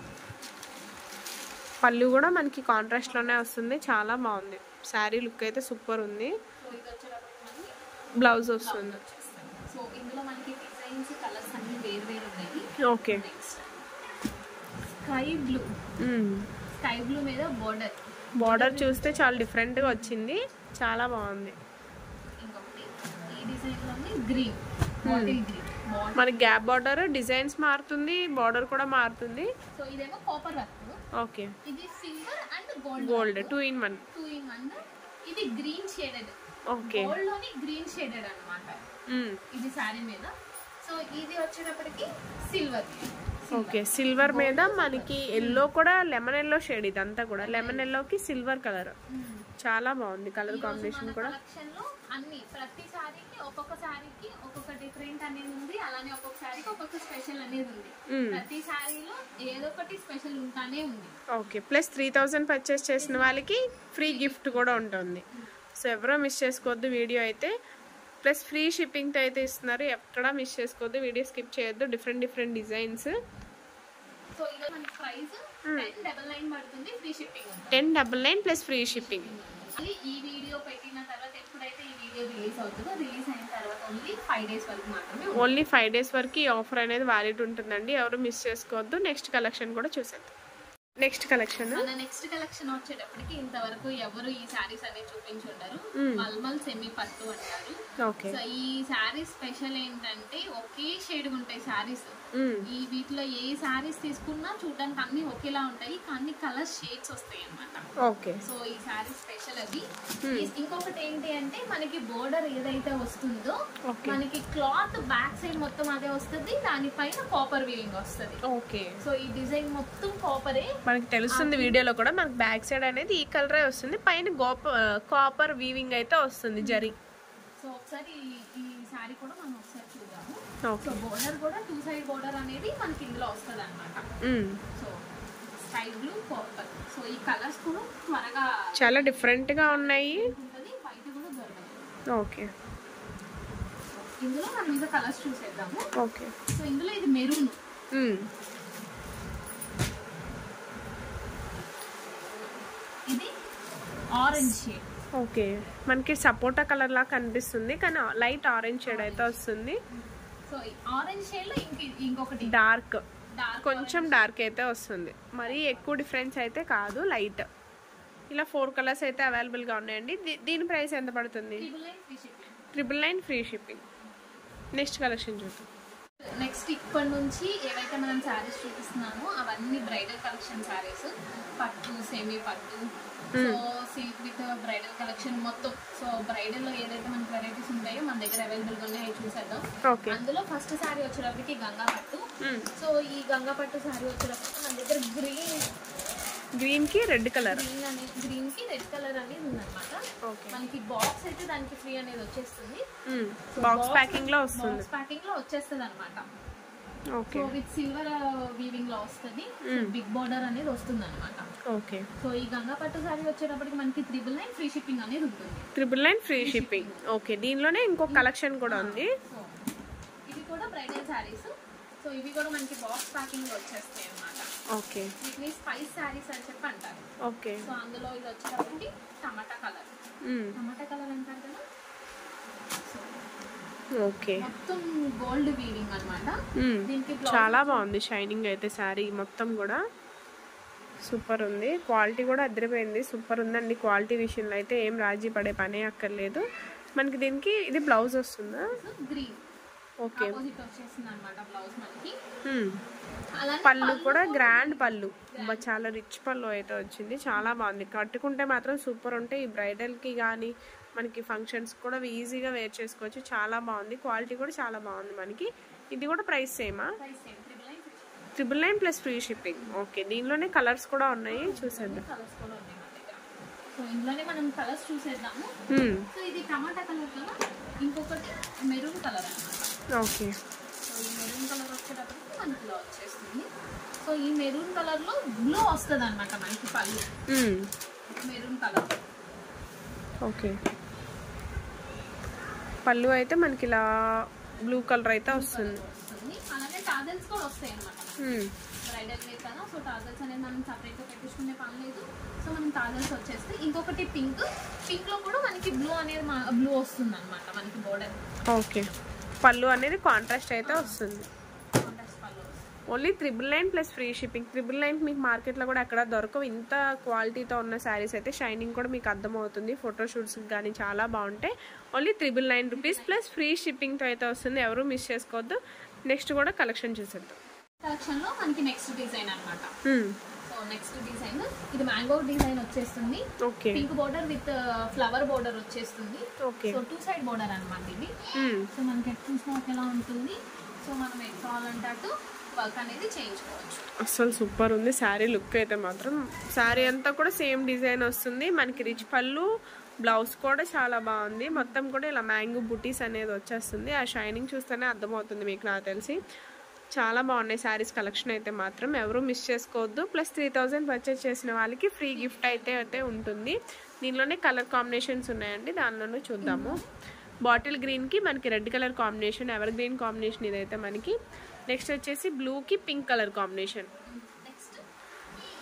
పళ్ళు కూడా మనకి కాంట్రాస్ట్లోనే వస్తుంది చాలా బాగుంది శారీ లుక్ అయితే సూపర్ ఉంది సో ఇది వచ్చేటప్పటికి మనకి బ్లౌజ్ వస్తుంది వచ్చేస్తుంది సో ఇందులో మనకి డిజైన్స్ కలర్స్ అన్ని వేరు వేరు ఉన్నాయి okay next sky blue sky blue మీద బోర్డర్ బార్డర్ చూస్తే చాలా డిఫరెంట్గా వచ్చింది చాలా బాగుంది ఇంకొకటి ఈ డిజైన్లోనే గ్రీన్ బాటిల్ గ్రీన్ బాటిల్ మనకి గ్యాప్ బార్డర్ డిజైన్స్ మారుతుంది బార్డర్ కూడా మారుతుంది సో ఇదేమో కాపర్ వర్క్ ఓకే ఇది silver and gold gold two in one two in one ఇది గ్రీన్ షేడెడ్ ఓకే గోల్డ్ లోని గ్రీన్ షేడెడ్ అన్నమాట ఇది శారీ మీద సో ఇది వచ్చేటప్పటికి సిల్వర్ ఓకే సిల్వర్ మీద మనకి ఎల్లో కూడా లెమన్ ఎల్లో షేడ్ ఇదంతా కూడా లెమన్ ఎల్లోకి సిల్వర్ కలర్ చాలా బాగుంది కలర్ కాంబినేషన్ కూడా కలెక్షన్ లో అన్ని ప్రతి శారీకి ఒక్కొక్క శారీకి ఒక్కొక్క డిఫరెంట్ అనేది ఉంది అలానే ఒక్కొక్క శారీకి ఒక్కొక్క స్పెషల్ అనేది ఉంది మ్మ్. ప్రతి శారీలో ఏదో ఒకటి స్పెషల్ ఉంటానే ఉంది okay plus three thousand purchase చేసిన వాళ్ళకి ఫ్రీ గిఫ్ట్ కూడా ఉంటుంది సో ఎవరో మిస్ చేసుకోవద్దు వీడియో అయితే ప్లస్ ఫ్రీ షిప్పింగ్తో అయితే ఇస్తున్నారు ఎక్కడా మిస్ చేసుకోవద్దు వీడియో స్కిప్ చేయొద్దు డిఫరెంట్ డిఫరెంట్ డిజైన్స్ సో ఇది మన ప్రైస్ టెన్ డబల్ నైన్ పడుతుంది ఫ్రీ షిప్పింగ్ ఉంటుంది ten double nine plus free shipping మళ్ళీ ఈ వీడియో పెట్టిన తర్వాత ఎప్పుడైతే ఈ వీడియో రిలీజ్ అవుతుందో రిలీజ్ అయిన తర్వాత ఓన్లీ ఫైవ్ డేస్ వరకు మాత్రమే ఉంటుంది. ఓన్లీ ఫైవ్ డేస్ వరకు ఈ ఆఫర్ అనేది వ్యాలిడ్ ఉంటుందండి ఎవరు మిస్ చేసుకోవద్దు నెక్స్ట్ కలెక్షన్ కూడా చూసేద్దాం నెక్స్ట్ కలెక్షన్ మన నెక్స్ట్ కలెక్షన్ వచ్చేటప్పటికి ఇంతవరకు ఎవరు ఈ శారీస్ అనేది చూపించుంటారు మల్మల్ సెమీ పట్టు అంటారు ఓకే సో ఈ శారీస్ స్పెషల్ ఏంటంటే ఒకే షేడ్ ఉంటాయి శారీస్ ఈ వీటిలో ఏ శారీస్ తీసుకున్నా చూడడానికి అన్ని ఒకేలా ఉంటాయి కానీ కలర్ షేడ్స్ వస్తాయి అన్నమాట ఓకే సో ఈ శారీ స్పెషల్ అది ఈ- ఇంకొకటి ఏంటి అంటే మనకి బోర్డర్ ఏదైతే వస్తుందో Okay. మనకి క్లాత్ బ్యాక్ సైడ్ మొత్తం అదే వస్తుంది దానిపైన కాపర్ వీవింగ్ వస్తుంది ఓకే సో ఈ డిజైన్ మొత్తం కాపరే మనకి తెలుస్తుంది వీడియోలో కూడా మనకి బ్యాక్ సైడ్ అనేది ఈ కలరే వస్తుంది పైన గోప కాపర్ వీవింగ్ అయితే వస్తుంది జరి సో ఒకసారి ఈ- ఈ శారీ కూడా మనం ఒకసారి చూద్దాము ఓకే సో బోర్డర్ కూడా టూ సైడ్ బోర్డర్ అనేది మనకి ఇందులో వస్తుంది అనమాట so sky blue purple so ఈ కలర్స్ కూడా త్వరగా చాలా డిఫరెంట్ గా ఉన్నాయి ఉంటుంది బయట కూడా దొరకదు ఓకే ఇందులో మనం ఇంకా కలర్స్ చూసేద్దాము ఓకే సో ఇందులో ఇది మెరూన్ ఇది ఆరెంజ్ షేడ్ ఓకే మనకి సపోటా కలర్ లా కనిపిస్తుంది కానీ లైట్ ఆరెంజ్ షేడ్ అయితే వస్తుంది సో ఈ ఆరెంజ్ షేడ్ లో ఇంక ఇంకొకటి డార్క్ డార్క్ కొంచెం డార్క్ అయితే వస్తుంది మరీ ఎక్కువ డిఫరెన్స్ అయితే కాదు లైట్ ఇలా ఫోర్ కలర్స్ అయితే అవైలబుల్గా ఉన్నాయండి దీ- దీని ప్రైస్ ఎంత పడుతుంది triple nine free shipping triple nine free shipping next collection చూద్దాం నెక్స్ట్ ఇప్పటి నుంచి ఏవైతే మనం శారీస్ చూపిస్తున్నామో అవన్నీ బ్రైడల్ కలెక్షన్ శారీస్ పట్టు సెమీ పట్టు so silk with bridal collection మొత్తం సో బ్రైడల్ లో ఏదైతే మనకి వెరైటీస్ ఉంటాయో మన దగ్గర అవైలబుల్ గా ఉన్నాయో అవి చూసేద్దాం ఓకే అందులో ఫస్ట్ శారీ వచ్చేటప్పటికి గంగా పట్టు సో ఈ గంగా పట్టు శారీ వచ్చేటప్పటికి మన దగ్గర గ్రీన్ గ్రీన్ కి రెడ్ కలర్ గ్రీన్ అనేది గ్రీన్ కి రెడ్ కలర్ అనేది ఉందన్నమాట ఓకే మనకి బాక్స్ అయితే దానికి ఫ్రీ అనేది వచ్చేస్తుంది బాక్స్ ప్యాకింగ్ లో వస్తుంది బాక్స్ ప్యాకింగ్ లో వచ్చేస్తుంది అనమాట okay so with silver weaving లో వస్తుంది బిగ్ బార్డర్ అనేది వస్తుంది అనమాట ఓకే సో ఈ గంగా పట్టు సారీ వచ్చేటప్పటికి మనకి త్రిబుల్ నైన్ ఫ్రీ షిప్పింగ్ అనేది ఉంటుంది triple nine free shipping okay దీనిలోనే ఇంకో కలెక్షన్ కూడా ఉంది సో ఇవి కూడా బ్రైడల్ శారీస్ సో ఇవి కూడా మనకి బాక్స్ ప్యాకింగ్ లో వచ్చేస్తాయి అనమాట ఓకే వీటిని స్పైస్ శారీస్ అని చెప్పి అంటారు ఓకే సో అందులో ఇది వచ్చేటప్పటికి టమాటా కలర్ టమాటా కలర్ అంటారు కదా సో ఓకే మొత్తం గోల్డ్ వీవింగ్ అన్నమాట దీనికి blouse చాలా బాగుంది షైనింగ్ అయితే శారీ మొత్తం కూడా సూపర్ ఉంది క్వాలిటీ కూడా అదిరిపోయింది సూపర్ ఉందండి క్వాలిటీ విషయంలో అయితే ఏం రాజీ పడే పనే అక్కర్లేదు మనకి దీనికి ఇది బ్లౌజ్ వస్తుందా గ్రీన్ ఓకే ఆపోజిట్ వచ్చేసింది అనమాట బ్లౌజ్ మనకి మ్మ్. అలానే పళ్ళు కూడా గ్రాండ్ పళ్ళు అబ్బా, చాలా రిచ్ పళ్ళు అయితే వచ్చింది చాలా బాగుంది కట్టుకుంటే మాత్రం సూపర్ ఉంటాయి ఈ బ్రైడల్కి కానీ మనకి ఫంక్షన్స్ కూడా ఈజీగా వేర్ చేసుకోవచ్చు చాలా బాగుంది క్వాలిటీ కూడా చాలా బాగుంది మనకి ఇది కూడా ప్రైస్ సేమా price same triple nine triple nine plus free shipping okay దీనిలోనే కలర్స్ కూడా ఉన్నాయి చూసేద్దాం కలర్స్ కూడా ఉన్నాయి మన దగ్గర సో ఇందులోనే మనం కలర్స్ చూసేద్దాము మ్మ్. సో ఇది టమాటా కలర్ కదా ఇంకొకటి మెరూన్ కలర్ అన్నమాట ఓకే సో ఈ మెరూన్ కలర్ వచ్చేటప్పటికి మనకి ఇలా వచ్చేస్తుంది సో ఈ మెరూన్ కలర్ లో బ్లూ వస్తుంది అనమాట మనకి పళ్ళు మ్మ్. మెరూన్ కలర్ ఓకే పళ్ళు అయితే మనకి ఇలా బ్లూ కలర్ అయితే వస్తుంది వస్తుంది అలానే టాజల్స్ కూడా వస్తాయి అనమాట మ్మ్. బ్రైడల్ వే కదా సో టాజల్స్ అనేది మనం సపరేట్ గా పెట్టించుకునే పని లేదు సో మనం టాజల్స్ వచ్చేస్తే ఇంకొకటి పింక్ పింక్ లో కూడా మనకి బ్లూ అనేది బ్లూ వస్తుంది అనమాట మనకి బోర్డర్ ఓకే పళ్ళు అనేది కాంట్రాస్ట్ అయితే వస్తుంది కాంట్రాస్ట్ పళ్ళు వస్తుంది only triple nine plus free shipping triple nine మీకు మార్కెట్లో కూడా ఎక్కడ దొరకవు ఇంత క్వాలిటీతో ఉన్న శారీస్ అయితే షైనింగ్ కూడా మీకు అర్థమవుతుంది ఫోటోషూట్స్కి కానీ చాలా బాగుంటాయి only triple nine rupees plus free షిప్పింగ్తో అయితే వస్తుంది ఎవరు మిస్ చేసుకోవద్దు నెక్స్ట్ కూడా కలెక్షన్ చూసేద్దాం కలెక్షన్ లో మనకి నెక్స్ట్ డిజైన్ అన్నమాట మ్మ్. సో నెక్స్ట్ డిజైన్ ఇది మ్యాంగో డిజైన్ వచ్చేస్తుంది okay pink border with flower border వచ్చేస్తుంది okay so two side border అన్నమాట ఇది మ్మ్. సో మనకి ఎటు చూసినా ఒకేలా ఉంటుంది సో మనం ఎటు కావాలంటే అటు వర్క్ అనేది చేయించుకోవచ్చు అస్సలు సూపర్ ఉంది శారీ లుక్ అయితే మాత్రం శారీ అంతా కూడా సేమ్ డిజైన్ వస్తుంది మనకి రిచ్ పళ్ళు బ్లౌజ్ కూడా చాలా బాగుంది మొత్తం కూడా ఇలా మ్యాంగో బుటీస్ అనేది వచ్చేస్తుంది ఆ షైనింగ్ చూస్తేనే అర్థమవుతుంది మీకు నాకు తెలిసి చాలా బాగున్నాయి శారీస్ కలెక్షన్ అయితే మాత్రం ఎవరు మిస్ చేసుకోవద్దు ప్లస్ త్రీ థౌజండ్ పర్చేస్ చేసిన వాళ్ళకి ఫ్రీ గిఫ్ట్ అయితే అయితే ఉంటుంది దీనిలోనే కలర్ కాంబినేషన్స్ ఉన్నాయండి దానిలోనే చూద్దాము బాటిల్ గ్రీన్కి మనకి red colour combination ever green combination ఇదైతే మనకి నెక్స్ట్ వచ్చేసి బ్లూకి pink colour combination next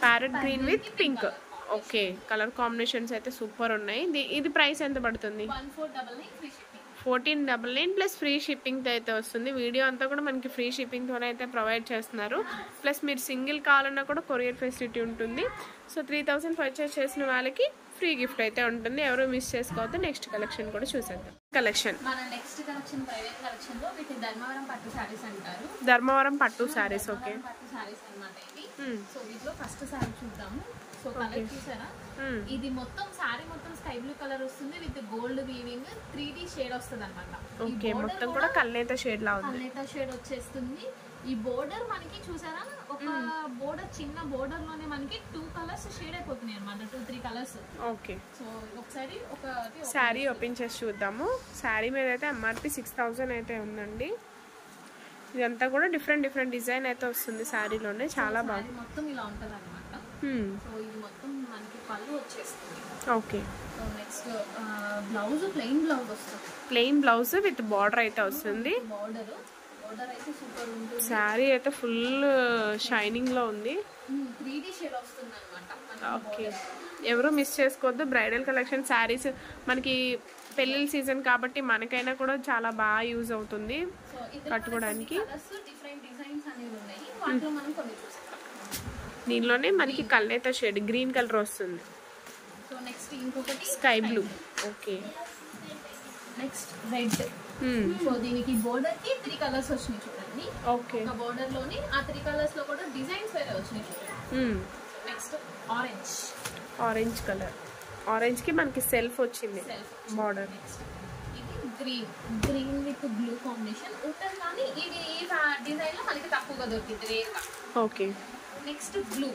parrot green with pink okay colour combinations అయితే సూపర్ ఉన్నాయి ఇది- ఇది ప్రైస్ ఎంత పడుతుంది one four double nine free shipping fourteen double nine plus free షిప్పింగ్తో అయితే వస్తుంది వీడియో అంతా కూడా మనకి ఫ్రీ షిప్పింగ్తోనే అయితే ప్రొవైడ్ చేస్తున్నారు ప్లస్ మీరు సింగిల్ కావాలన్నా కూడా కొరియర్ ఫెసిలిటీ ఉంటుంది సో త్రీ థౌసండ్ పర్చేస్ చేసిన వాళ్ళకి ఫ్రీ గిఫ్ట్ అయితే ఉంటుంది ఎవరు మిస్ చేసుకోవద్దు నెక్స్ట్ కలెక్షన్ కూడా చూసేద్దాం కలెక్షన్ మన నెక్స్ట్ కలెక్షన్ ప్రైవేట్ కలెక్షన్ లో వీటి ధర్మవరం పట్టు శారీస్ అంటారు ధర్మవరం పట్టు శారీస్ ఓకే ధర్మవరం పట్టు శారీస్ అన్నమాట ఇది Hmm. సో వీటిలో ఫస్ట్ శారీ చూద్దాము సో కలర్ చూసారా Hmm. ఇది మొత్తం శారీ మొత్తం స్కై బ్లూ కలర్ వస్తుంది with gold weaving three D shade వస్తుంది అనమాట ఓకే మొత్తం కూడా కల్నేత షేడ్ లా ఉంది అల్లేత షేడ్ వచ్చేస్తుంది ఈ బోర్డర్ మనకి చూసారా ఒక బోర్డర్ చిన్న బోర్డర్ లోనే మనకి టూ కలర్స్ షేడ్ అయిపోతున్నాయి అనమాట two three colours okay so ఒకసారి ఒకటి శారీ ఓపెన్ చేసి చూద్దాము శారీ మీద అయితే ఎంఆర్పి సిక్స్ థౌజండ్ అయితే ఉందండి ఇదంతా కూడా డిఫరెంట్ డిఫరెంట్ డిజైన్ అయితే వస్తుంది శారీలోనే చాలా బాగుంది శారీ మొత్తం ఇలా ఉంటది అనమాట Hmm. సో ఇది మొత్తం మనకి పళ్ళు వచ్చేస్తుంది okay so next blouse plain blouse వస్తుంది ప్లెయిన్ బ్లౌజ్ విత్ బార్డర్ అయితే వస్తుంది బార్డర్ బార్డర్ అయితే సూపర్ ఉంటుంది శారీ అయితే ఫుల్ షైనింగ్ లో ఉంది త్రీ డి షేడ్ వస్తుంది అనమాట ఓకే ఎవరు మిస్ చేసుకోవద్దు బ్రైడల్ కలెక్షన్ శారీస్ మనకి పెళ్ళిళ్ళ సీజన్ కాబట్టి మనకైనా కూడా చాలా బాగా యూజ్ అవుతుంది సో కట్టుకోవడానికి. కలర్స్ డిఫరెంట్ డిజైన్స్ అనేవి ఉన్నాయి వాటిలో మనం కొన్ని చూస్తాం దీనిలోనే మనకి కల్నేత షేడ్ గ్రీన్ కలర్ వస్తుంది సో నెక్స్ట్ ఇంకొకటి sky blue okay next red so దీనికి బోర్డర్ కి త్రీ కలర్స్ వచ్చినాయి చూడండి ఓకే ఒక బోర్డర్ లోని ఆ త్రీ కలర్స్ లో కూడా డిజైన్స్ వేరే వచ్చినాయి చూడండి next orange orange colour orange కి మనకి సెల్ఫ్ వచ్చింది సెల్ఫ్ బార్డర్ నెక్స్ట్ ఇది green green with blue combination ఉంటుంది కానీ ఇది ఈ డిజైన్ లో మనకి తక్కువగా దొరికింది రేర్గా ఓకే నెక్స్ట్ బ్లూ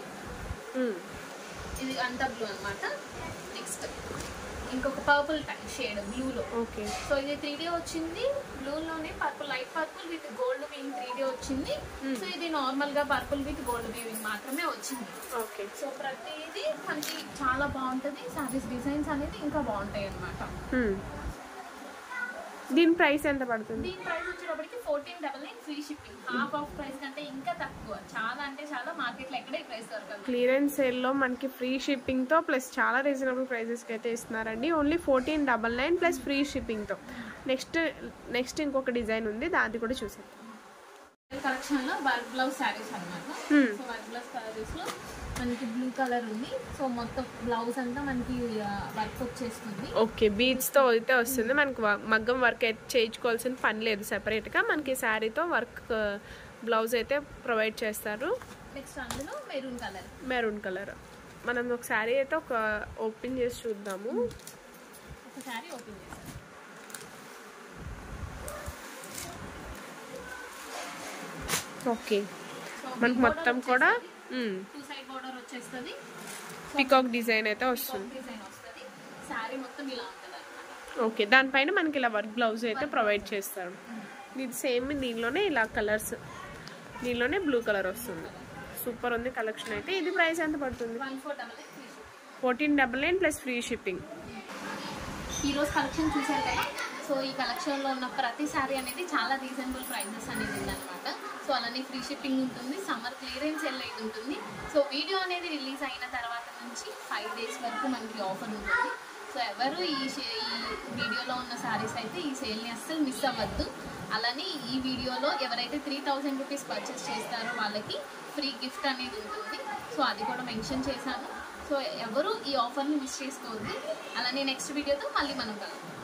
ఇది అంతా బ్లూ అన్నమాట నెక్స్ట్ ఇంకొక పర్పుల్ షేడ్ బ్లూలో ఓకే సో ఇది త్రీ డే వచ్చింది బ్లూలోనే purple light purple with gold weaving three D వచ్చింది సో ఇది నార్మల్ గా పర్పుల్ విత్ గోల్డ్ వీవింగ్ మాత్రమే వచ్చింది ఓకే సో ప్రతిదీ మనకి చాలా బాగుంటది సారీస్ డిజైన్స్ అనేది ఇంకా బాగుంటాయి అన్నమాట దీని ప్రైస్ ఎంత పడుతుంది దీని ప్రైస్ వచ్చేటప్పటికి fourteen double nine free shipping half off price కంటే ఇంకా తక్కువ చాలా అంటే చాలా మార్కెట్ లో ఎక్కడ ఈ ప్రైస్ దొరకదు క్లియరెన్స్ సేల్లో మనకి ఫ్రీ షిప్పింగ్తో ప్లస్ చాలా రీజనబుల్ ప్రైజెస్కి అయితే ఇస్తున్నారండి only fourteen double nine plus free షిప్పింగ్తో నెక్స్ట్ నెక్స్ట్ ఇంకొక డిజైన్ ఉంది దాన్ని కూడా చూసాం కలెక్షన్ లో వర్క్ బ్లౌజ్ శారీస్ అన్నమాట Hmm. So work blouse saris లో మనకి బ్లూ కలర్ ఉంది సో మొత్తం బ్లౌజ్ అంతా మనకి వర్క్ వచ్చేస్తుంది ఓకే బీచ్తో అయితే వస్తుంది మనకి వ- మగ్గం వర్క్ అయితే చేయించుకోవాల్సిన పని లేదు సెపరేట్గా మనకి శారీతో వర్క్ బ్లౌజ్ అయితే ప్రొవైడ్ చేస్తారు నెక్స్ట్ అందులో మెరూన్ కలర్ మెరూన్ కలర్ మనం ఒక శారీ అయితే ఒక ఓపెన్ చేసి చూద్దాము ఒక శారీ ఓపెన్ చేశారు ఓకే సో మనకి మొత్తం కూడా టూ సైడ్ బోర్డర్ వచ్చేస్తుంది పికాక్ డిజైన్ అయితే వస్తుంది డిజైన్ వస్తుంది శారీ మొత్తం ఇలా ఉంటుంది అనమాట ఓకే దానిపైన మనకి ఇలా వర్క్ బ్లౌజ్ అయితే ప్రొవైడ్ చేస్తారు ఇది సేమ్ దీనిలోనే ఇలా కలర్స్ దీనిలోనే బ్లూ కలర్ వస్తుంది సూపర్ ఉంది కలెక్షన్ అయితే ఇది ప్రైస్ ఎంత పడుతుంది one four double eight three fourteen double nine plus free shipping ఈ రోజు కలెక్షన్ చూసారు కదా సో ఈ కలెక్షన్ లో ఉన్న ప్రతి సారీ అనేది చాలా రీజనబుల్ ప్రైజెస్ అనేది ఉందన్నమాట సో అలానే ఫ్రీ షిప్పింగ్ ఉంటుంది సమ్మర్ క్లియరెన్స్ సెల్ అయితే ఉంటుంది సో వీడియో అనేది రిలీజ్ అయిన తర్వాత నుంచి ఫైవ్ డేస్ వరకు మనకి ఆఫర్ ఉంటుంది సో ఎవరు ఈ షే- ఈ వీడియోలో ఉన్న సారీస్ అయితే ఈ సేల్ని అస్సలు మిస్ అవ్వద్దు అలానే ఈ వీడియోలో ఎవరైతే త్రీ థౌజండ్ రూపీస్ పర్చేస్ చేస్తారో వాళ్ళకి ఫ్రీ గిఫ్ట్ అనేది ఉంటుంది సో అది కూడా మెన్షన్ చేశాను సో ఎవరు ఈ ఆఫర్ని మిస్ చేసుకోవద్దు అలానే నెక్స్ట్ వీడియోతో మళ్ళీ మనం కలుద్దాం